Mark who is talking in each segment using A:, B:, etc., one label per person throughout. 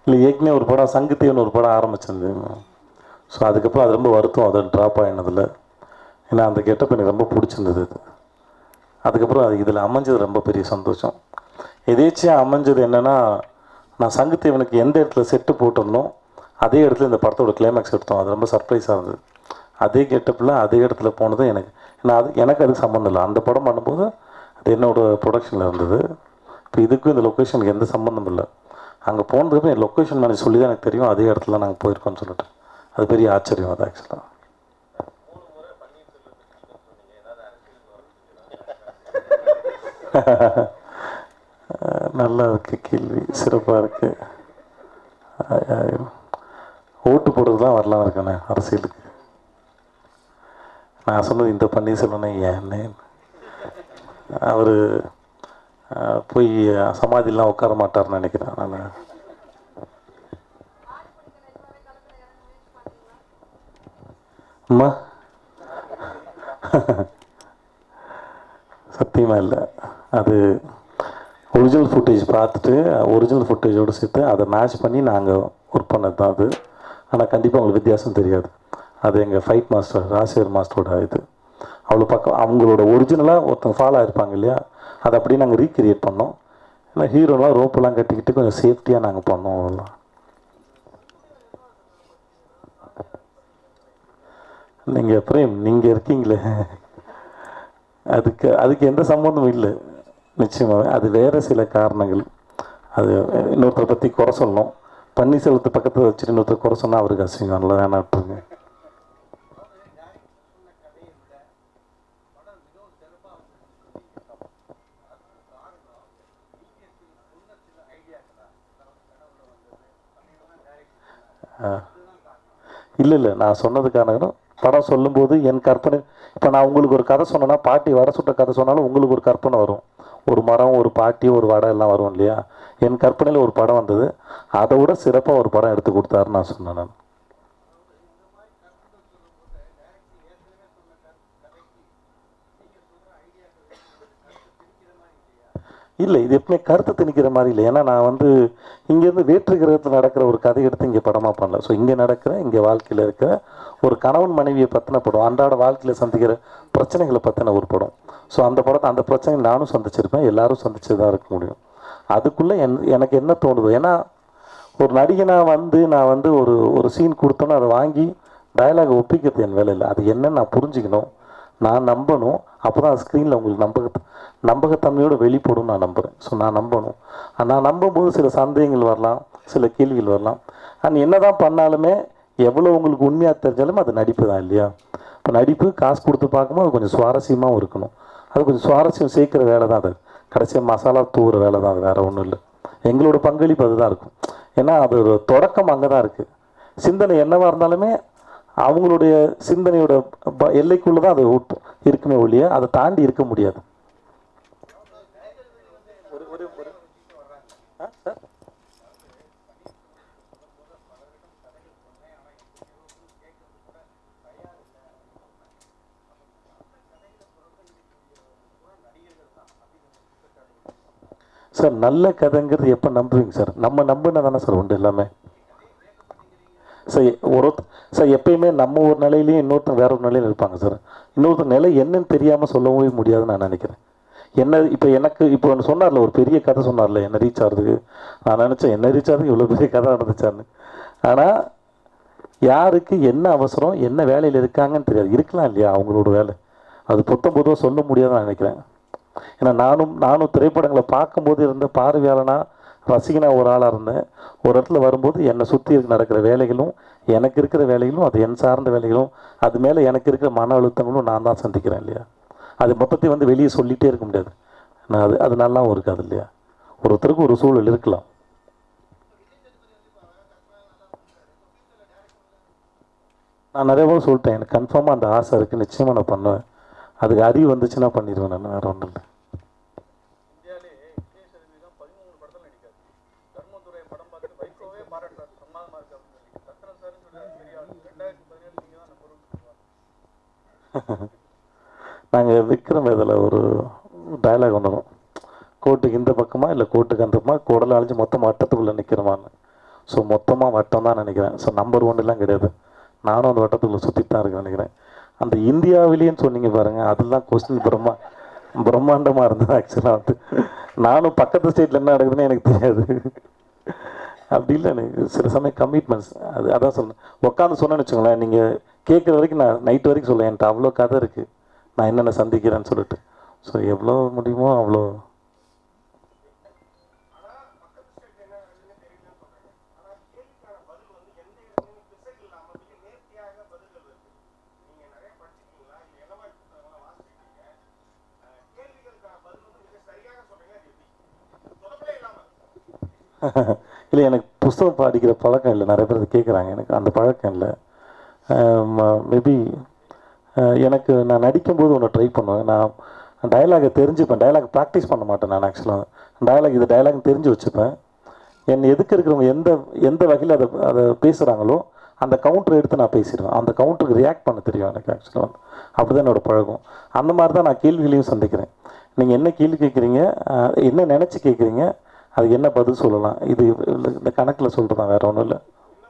A: இல்லை ஏற்கனவே ஒரு படம் சங்கத்தேவன் ஒரு படம் ஆரம்பிச்சிருந்தேன் ஸோ அதுக்கப்புறம் அது ரொம்ப வருத்தம் அதை ட்ராப் ஆகினதில் ஏன்னா அந்த கெட்டப் எனக்கு ரொம்ப பிடிச்சிருந்தது அது அதுக்கப்புறம் அது இதில் அமைஞ்சது ரொம்ப பெரிய சந்தோஷம் எதேச்சியாக அமைஞ்சது என்னென்னா நான் சங்கத்தேவனுக்கு எந்த இடத்துல செட்டு போட்டிருந்தோம் அதே இடத்துல இந்த படத்தோட கிளைமேக்ஸ் எடுத்தோம் அது ரொம்ப சர்ப்ரைஸாக இருந்தது அதே கெட்டப்பில் அதே இடத்துல போனது எனக்கு ஏன்னா அது எனக்கு அது சம்மந்தம் இல்லை அந்த படம் பண்ணும்போது அது என்னோட ப்ரொடக்ஷனில் இருந்தது இப்போ இதுக்கும் இந்த லொக்கேஷனுக்கு எந்த சம்மந்தம் இல்லை அங்கே போனதுக்கு என் லொக்கேஷன் மேனேஜ் சொல்லி தான் எனக்கு தெரியும் அதே இடத்துல நாங்கள் போயிருக்கோம்னு சொல்லிட்டு அது பெரிய ஆச்சரியம் அது ஆக்சுவலாக நல்லா இருக்கு கேள்வி சிறப்பாக இருக்கு ஓட்டு போடுறதுலாம் வரலாம் இருக்கண்ணே அரசியலுக்கு நான் சொன்னது இந்த பன்னீர்செல்வனே ஏன்னு அவர் போய் சமாதிலாம் உட்கார மாட்டார்னு நினைக்கிறேன் நான் அம்மா சத்தியமாக இல்லை அது ஒரிஜினல் ஃபுட்டேஜ் பார்த்துட்டு ஒரிஜினல் ஃபுட்டேஜோடு சேர்த்து அதை மேட்ச் பண்ணி நாங்கள் ஒர்க் பண்ணது தான் அது ஆனால் கண்டிப்பாக உங்களுக்கு வித்தியாசம் தெரியாது அது எங்கள் ஃபைட் மாஸ்டர் ராசியர் மாஸ்டரோட இது அவ்வளோ பக்கம் அவங்களோட ஒரிஜினலாக ஒருத்தங்க ஃபாலோ ஆயிருப்பாங்க இல்லையா அதை அப்படியே நாங்கள் ரீக்ரியேட் பண்ணோம் ஏன்னா ஹீரோலாம் ரோப்பெல்லாம் கட்டிக்கிட்டு கொஞ்சம் சேஃப்டியாக நாங்கள் பண்ணோம் அதெல்லாம் நீங்கள் பிரேம் நீங்கள் இருக்கீங்களே அதுக்கு அதுக்கு எந்த சம்மந்தமும் இல்லை நிச்சயமாகவே அது வேறு சில காரணங்கள் அது இன்னொருத்தரை பற்றி குறை சொல்லணும் பன்னீர்செல்வத்தை பக்கத்தில் வச்சுட்டு இன்னொருத்தர் குறை சொன்னால் அவருக்கு அசிங்கம் நல்லா வேணாம் விட்டுருங்க இல்லை இல்லை நான் சொன்னதுக்கான காரணம் படம் சொல்லும்போது என் கற்பனை இப்போ நான் உங்களுக்கு ஒரு கதை சொன்னேன்னா பாட்டி வடை சுட்ட கதை சொன்னாலும் உங்களுக்கு ஒரு கற்பனை வரும் ஒரு மரம் ஒரு பாட்டி ஒரு வடை எல்லாம் வரும் இல்லையா என் கற்பனையில் ஒரு படம் வந்தது அதை விட சிறப்பாக ஒரு படம் எடுத்து கொடுத்தாருன்னு நான் சொன்னேன் நான் இல்லை இது எப்பவுமே கருத்து திணிக்கிற மாதிரி இல்லை ஏன்னா நான் வந்து இங்கேருந்து வேற்று கிரகத்தில் நடக்கிற ஒரு கதை எடுத்து இங்கே படமாக பண்ணல ஸோ இங்கே நடக்கிற இங்கே வாழ்க்கையில் இருக்கிற ஒரு கணவன் மனைவியை பற்றின படம் அன்றாட வாழ்க்கையில் சந்திக்கிற பிரச்சனைகளை பற்றின ஒரு படம் ஸோ அந்த படத்தை அந்த பிரச்சனை நானும் சந்திச்சிருப்பேன் எல்லாரும் சந்திச்சு தான் இருக்க முடியும் அதுக்குள்ளே என் எனக்கு என்ன தோணுது ஏன்னா ஒரு நடிகனாக வந்து நான் வந்து ஒரு ஒரு சீன் கொடுத்தோன்னா அதை வாங்கி டயலாக் ஒப்பிக்கிறது என் வேலை இல்லை அது என்னன்னு நான் புரிஞ்சுக்கணும் நான் நம்பணும் அப்போ தான் ஸ்க்ரீனில் உங்களுக்கு நம்பக நம்பகத்தன்மையோட வெளிப்படும் நான் நம்புகிறேன் ஸோ நான் நம்பணும் நான் நம்பும்போது சில சந்தேகங்கள் வரலாம் சில கேள்விகள் வரலாம் அண்ட் என்ன தான் பண்ணாலுமே எவ்வளோ உங்களுக்கு உண்மையாக தெரிஞ்சாலும் அது நடிப்பு தான் இல்லையா இப்போ நடிப்பு காசு கொடுத்து பார்க்கும்போது அது கொஞ்சம் சுவாரஸ்யமாகவும் இருக்கணும் அது கொஞ்சம் சுவாரஸ்யம் சேர்க்குற வேலை தான் அது கடைசியாக மசாலா தூவுற வேலை தான் அது வேறு ஒன்றும் இல்லை எங்களோட பங்களிப்பு அதுதான் இருக்கும் ஏன்னா அது ஒரு தொடக்கம் அங்கே தான் இருக்குது சிந்தனை என்னவாக இருந்தாலுமே அவங்களுடைய சிந்தனையோட ப எல்லைக்குள்ளே தான் அது உட்- இருக்குமே ஒழிய அதை தாண்டி இருக்க முடியாது சார் நல்ல கதைங்கிறது எப்போ நம்புவீங்க சார் நம்ம நம்பினா தானே சார் உண்டு எல்லாமே சார் ஒரு சார் எப்பயுமே நம்ம ஒரு நிலையிலையும் இன்னொருத்தன் வேற ஒரு நிலையில் இருப்பாங்க சார் இன்னொருத்தர் நிலை என்னன்னு தெரியாமல் சொல்லவே முடியாதுன்னு நான் நினைக்கிறேன் என்ன இப்போ எனக்கு இப்போ ஒன்று சொன்னார்ல ஒரு பெரிய கதை சொன்னார்ல என்ன ரீச் ஆகிறதுக்கு நான் நினச்சேன் என்ன ரீச் ஆகிறதுக்கு இவ்வளோ பெரிய கதை நடந்துச்சான்னு ஆனால் யாருக்கு என்ன அவசரம் என்ன வேலையில் இருக்காங்கன்னு தெரியாது இருக்கலாம் இல்லையா அவங்களோட வேலை அது பொத்தம் பொதுவாக சொல்ல முடியாதுன்னு நான் நினைக்கிறேன் ஏன்னா நானும் நானும் திரைப்படங்களை பார்க்கும்போது இருந்த பார்வையாளனா ரசிகனா ஒரு ஆளாக இருந்தேன் ஒரு இடத்துல வரும்போது என்னை சுற்றி இருக்க நடக்கிற வேலைகளும் எனக்கு இருக்கிற வேலைகளும் அது என் சார்ந்த வேலைகளும் அது மேலே எனக்கு இருக்கிற மன அழுத்தங்களும் நான் தான் சந்திக்கிறேன் இல்லையா அது மொத்தத்தையும் வந்து வெளியே சொல்லிகிட்டே இருக்க முடியாது நான் அது அது நல்லாவும் இருக்காது இல்லையா ஒருத்தருக்கு ஒரு சூழல் இருக்கலாம் நான் நிறைய பேர் சொல்லிட்டேன் எனக்கு கன்ஃபார்மாக அந்த ஆசை இருக்குது நிச்சயமாக நான் பண்ணுவேன் அதுக்கு அறிவு வந்துச்சுன்னா பண்ணிடுவேன் நான் வேறு ஒன்றும் இல்லை
B: இந்தியாவிலே விஜய் சேதுபதி தான் பதிமூணு படத்தில் நடிக்காரு தர்மதுரை படம் பார்த்து வைகோவே பாராட்டுறாரு பிரமாதமா இருக்கு அப்படின்னு சொல்லி சத்ரன் சார்னு சொல்றாரு பெரிய ஆள் ரெண்டாயிரத்தி பதினேழு நீங்க தான் நம்பர் ஒன்
A: நாங்கள் விக்ரம் இதில் ஒரு டயலாக் ஒன்று கோட்டுக்கு இந்த பக்கமா இல்லை கோட்டுக்கு அந்த பக்கமா குடலை அழிஞ்சு மொத்தம் வட்டத்துக்குள்ளே நிற்கிறோமான்னு ஸோ மொத்தமாக வட்டம் தான் நினைக்கிறேன் ஸோ நம்பர் ஒன்றுலாம் கிடையாது நானும் அந்த வட்டத்துக்குள்ள சுற்றிட்டு தான் இருக்கேன் நினைக்கிறேன் அந்த இந்தியாவிலேன்னு சொன்னீங்க பாருங்கள் அதெல்லாம் கொஸ்டின் பிரம்மா பிரம்மாண்டமாக இருந்தது ஆக்சுவலாக வந்து நானும் பக்கத்து ஸ்டேட்டில் என்ன நடக்குதுன்னு எனக்கு தெரியாது அப்படி இல்லை எனக்கு சில சமயம் கமிட்மெண்ட்ஸ் அது அதான் சொன்னேன் உட்காந்து சொன்னேன்னு வச்சுக்கோங்களேன் நீங்கள் கேட்குற வரைக்கும் நான் நைட் வரைக்கும் சொல்லுவேன் என்கிட்ட அவ்வளோ கதை இருக்குது நான் என்னென்ன சந்திக்கிறேன்னு சொல்லிட்டு ஸோ எவ்வளோ முடியுமோ அவ்வளோ இல்லை எனக்கு புஸ்தகம் படிக்கிற பழக்கம் இல்லை நிறைய பேர் அதை கேட்குறாங்க எனக்கு அந்த பழக்கம் இல்லை மேபி எனக்கு நான் நடிக்கும்போது ஒன்று ட்ரை பண்ணுவேன் நான் டயலாகை தெரிஞ்சுப்பேன் டயலாக் ப்ராக்டிஸ் பண்ண மாட்டேன் நான் ஆக்சுவலாக டயலாக் இது டயலாக் தெரிஞ்சு வச்சுப்பேன் என் எதுக்கு இருக்கிறவங்க எந்த எந்த வகையில் அதை அதை பேசுகிறாங்களோ அந்த கவுண்டர் எடுத்து நான் பேசிடுவேன் அந்த கவுண்டருக்கு ரியாக்ட் பண்ண தெரியும் எனக்கு ஆக்சுவலாக வந்து அப்படி தான் என்னோடய பழக்கம் அந்த மாதிரி தான் நான் கேள்விகளையும் சந்திக்கிறேன் நீங்கள் என்ன கேள்வி கேட்குறீங்க அஹ், என்ன நினச்சி கேட்குறீங்க அதுக்கு என்ன பதில் சொல்லலாம் இது இந்த கணக்கில் சொல்கிறது தான் வேறு ஒன்றும் இல்லை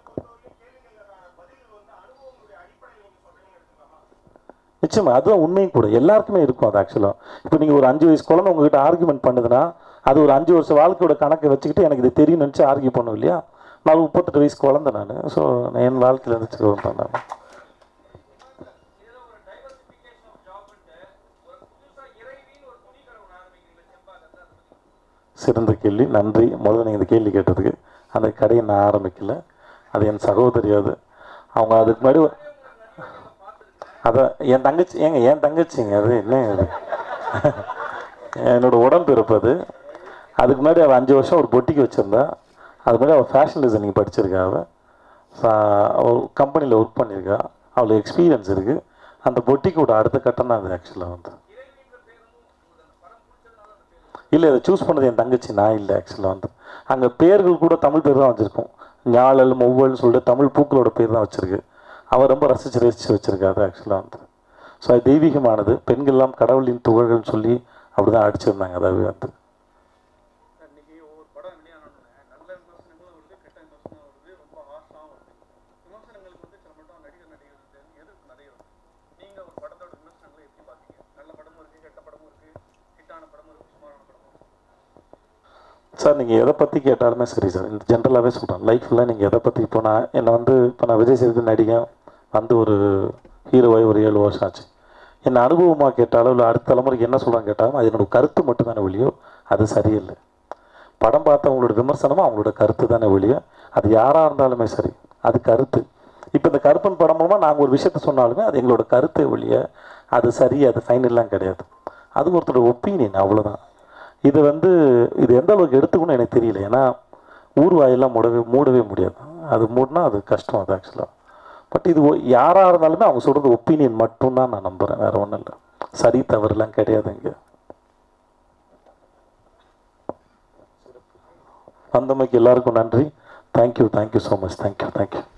A: நிச்சயமா அதுதான் உண்மையும் கூட எல்லாருக்குமே இருக்கும் அது ஆக்சுவலாக இப்போ நீங்கள் ஒரு அஞ்சு வயசு குழந்தை உங்ககிட்ட ஆர்குமெண்ட் பண்ணுதுன்னா அது ஒரு அஞ்சு வருஷம் வாழ்க்கையோட கணக்கை வச்சுக்கிட்டு எனக்கு இது தெரியும் நினச்சி ஆர்கியூ பண்ணும் இல்லையா நான் முப்பத்தெட்டு வயசு குழந்தை நான் ஸோ என் வாழ்க்கையில் இருந்துச்சு நான்
B: இதுல ஒரு டைவர்சிபிகேஷன் ஆஃப் ஜாப்ன்ட்டு ஒரு புதுசா இறைவின்னு ஒரு துணி கடை ஒன்று ஆரம்பிக்கிறீங்களா செம்பால அதை பத்தி
A: சிறந்த கேள்வி நன்றி முதல்ல நீங்கள் இந்த கேள்வி கேட்டதுக்கு அந்த கடையை நான் ஆரம்பிக்கல அது என் சகோதரி அது அவங்க அதுக்கு முன்னாடி ஒரு- அதான் என் தங்கச்சி ஏங்க என் தங்கச்சிங்க அது என்ன அது என்னோட உடம்பிறப்பு அது அதுக்கு முன்னாடி அவள் அஞ்சு வருஷம் ஒரு பொட்டிக்கு வச்சுருந்தா அதுக்கு முன்னாடி அவள் ஃபேஷன் டிசைனிங் படிச்சிருக்கா அவள் அவள் கம்பெனியில் ஒர்க் பண்ணியிருக்கா அவளுக்கு எக்ஸ்பீரியன்ஸ் இருக்குது அந்த பொட்டிக்கோட அடுத்த கட்டம் தான் அது ஆக்சுவலாக வந்து இல்லை இதை சூஸ் பண்ணது என் தங்கச்சி நான் இல்லை ஆக்சுவலாக வந்து அங்கே பேர்கள் கூட தமிழ் பேர் தான் வச்சுருக்கோம் ஞாழல் மொவ்வல்னு சொல்லிட்டு தமிழ் பூக்களோட பேர் தான் வச்சுருக்கு அவள் ரொம்ப ரசித்து ரசித்து வச்சுருக்கா அது ஆக்சுவலாக வந்து ஸோ அது தெய்வீகமானது பெண்கள்லாம் கடவுளின் துகள்கள்னு சொல்லி அப்படி தான் அடிச்சிருந்தாங்க அதாவது வந்து
B: இன்னைக்கு ஒவ்வொரு படம் வெளியானோடனே நல்ல விமர்சனங்களும் வருது கெட்ட விமர்சனம் வருது ரொம்ப ஹார்ஷாகவும் வருது விமர்சனங்களுக்கு வந்து சில மட்டும் நடிகர் நடிகர்கள் எதிர்ப்பு நிறைய வருது நீங்க ஒரு படத்தோட விமர்சனங்களை எப்படி பாத்தீங்க நல்ல படமும் இருக்கு கெட்ட படமும் இருக்கு ஹிட்டான படமும் இருக்கு சுமாரான படமும் இருக்கு
A: சார் நீங்கள் எதை பற்றி கேட்டாலுமே சரி சார் இந்த ஜென்ரலாகவே சொல்கிறேன் லைஃப்பில் நீங்கள் எதை பற்றி இப்போ நான் என்னை வந்து இப்போ நான் விஜய் சேதுபதி நடிகன் வந்து ஒரு ஹீரோவாய் ஒரு ஏழு வருஷம் ஆச்சு என்ன அனுபவமாக கேட்டாலும் இல்லை அடுத்த தலைமுறைக்கு என்ன சொல்கிறாங்க கேட்டாலும் அது என்னோட கருத்து மட்டும் தானே ஒழியோ அது சரியில்லை படம் பார்த்தவங்களோட விமர்சனமும் அவங்களோட கருத்து தானே ஒழிய அது யாராக இருந்தாலுமே சரி அது கருத்து இப்போ இந்த கருப்பன் படம் மூலமாக நாங்கள் ஒரு விஷயத்த சொன்னாலுமே அது எங்களோட கருத்தை ஒழிய அது சரி அது ஃபைனல்லாம் கிடையாது அது ஒருத்தரோட ஒப்பீனியன் அவ்வளோதான் இது வந்து இது எந்த அளவுக்கு எடுத்துக்கணும்னு எனக்கு தெரியல ஏன்னா ஊர் வாயெல்லாம் மூடவே மூடவே முடியாது அது மூடினா அது கஷ்டம் அது ஆக்சுவலாக பட் இது ஒ- யாராக இருந்தாலுமே அவங்க சொல்கிறது ஒப்பீனியன் மட்டும்தான் நான் நம்புகிறேன் வேறு ஒன்றும் இல்லை சரி தவறுலாம் கிடையாது இங்கே வந்தமைக்கு எல்லாருக்கும் நன்றி thank you thank you so much thank you thank you